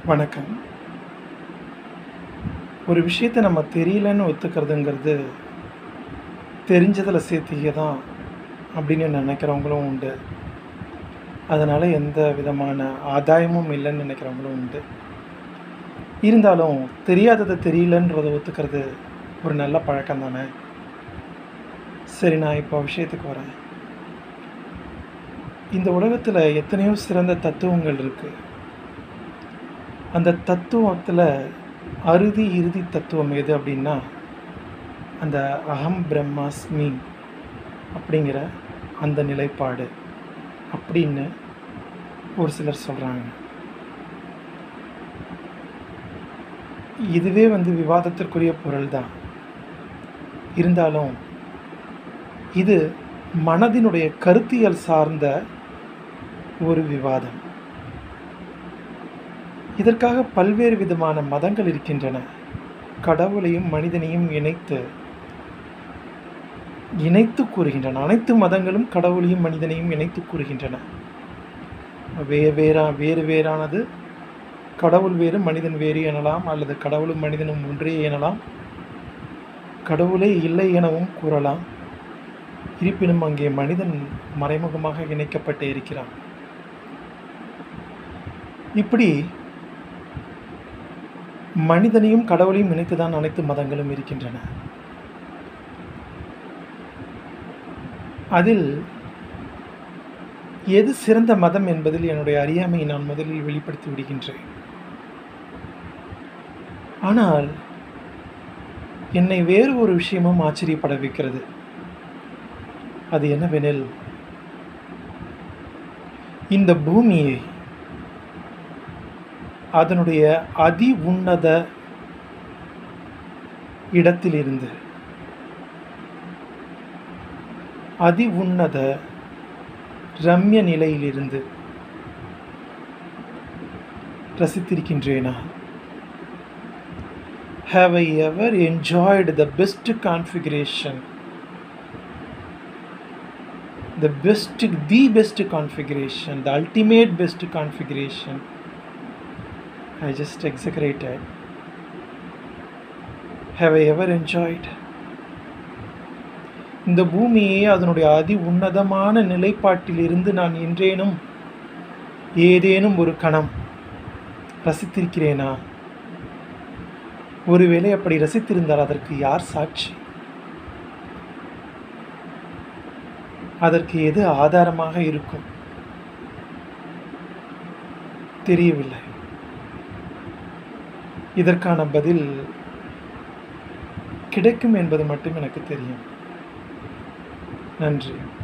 வணக்கம் ஒரு விஷயத்தை நம்ம தெரியலன்னு ஒத்துக்கிறதுங்கிறது தெரிஞ்சதில் சேர்த்திக்க தான் அப்படின்னு நினைக்கிறவங்களும் உண்டு அதனால் எந்த விதமான ஆதாயமும் இல்லைன்னு நினைக்கிறவங்களும் உண்டு இருந்தாலும் தெரியாததை தெரியலன்றதை ஒத்துக்கிறது ஒரு நல்ல பழக்கம் தானே சரி நான் இப்போ விஷயத்துக்கு வரேன் இந்த உலகத்தில் எத்தனையோ சிறந்த தத்துவங்கள் இருக்குது அந்த தத்துவத்தில் அறுதி இறுதி தத்துவம் எது அப்படின்னா அந்த அகம் பிரம்மாஸ்மி அப்படிங்கிற அந்த நிலைப்பாடு அப்படின்னு ஒரு சிலர் சொல்கிறாங்க இதுவே வந்து விவாதத்திற்குரிய பொருள் தான் இருந்தாலும் இது மனதினுடைய கருத்தியல் சார்ந்த ஒரு விவாதம் இதற்காக பல்வேறு விதமான மதங்கள் இருக்கின்றன கடவுளையும் மனிதனையும் இணைத்து இணைத்து கூறுகின்றன அனைத்து மதங்களும் கடவுளையும் மனிதனையும் இணைத்து கூறுகின்றன வே வேறா வேறு வேறானது கடவுள் வேறு மனிதன் வேறு எனலாம் அல்லது கடவுளும் மனிதனும் ஒன்றே எனலாம் கடவுளே இல்லை எனவும் கூறலாம் இருப்பினும் அங்கே மனிதன் மறைமுகமாக இணைக்கப்பட்டு இருக்கிறான் இப்படி மனிதனையும் கடவுளையும் இணைத்துதான் அனைத்து மதங்களும் இருக்கின்றன அதில் எது சிறந்த மதம் என்பதில் என்னுடைய அறியாமையை நான் முதலில் வெளிப்படுத்தி விடுகின்றேன் ஆனால் என்னை வேறு ஒரு விஷயமும் ஆச்சரியப்பட வைக்கிறது அது என்னவெனில் இந்த பூமியை அதனுடைய அதி உன்னத இடத்திலிருந்து அதி உன்னத ரம்ய நிலையிலிருந்து ரசித்திருக்கின்றேனா have I ever enjoyed the best configuration the best the best configuration the ultimate best configuration i just exaggerated have i ever enjoyed இந்த பூமியை அதனுடைய அதி உன்னதமான நிலைப்பாட்டிலிருந்து நான் என்றேனும் ஏதேனும் ஒரு கணம் ரசித்திருக்கிறேனா ஒருவேளை அப்படி ரசித்திருந்தால் அதற்கு யார் சாட்சி அதற்கு எது ஆதாரமாக இருக்கும் தெரியவில்லை இதற்கான பதில் கிடைக்கும் என்பது மட்டும் எனக்கு தெரியும் நன்றி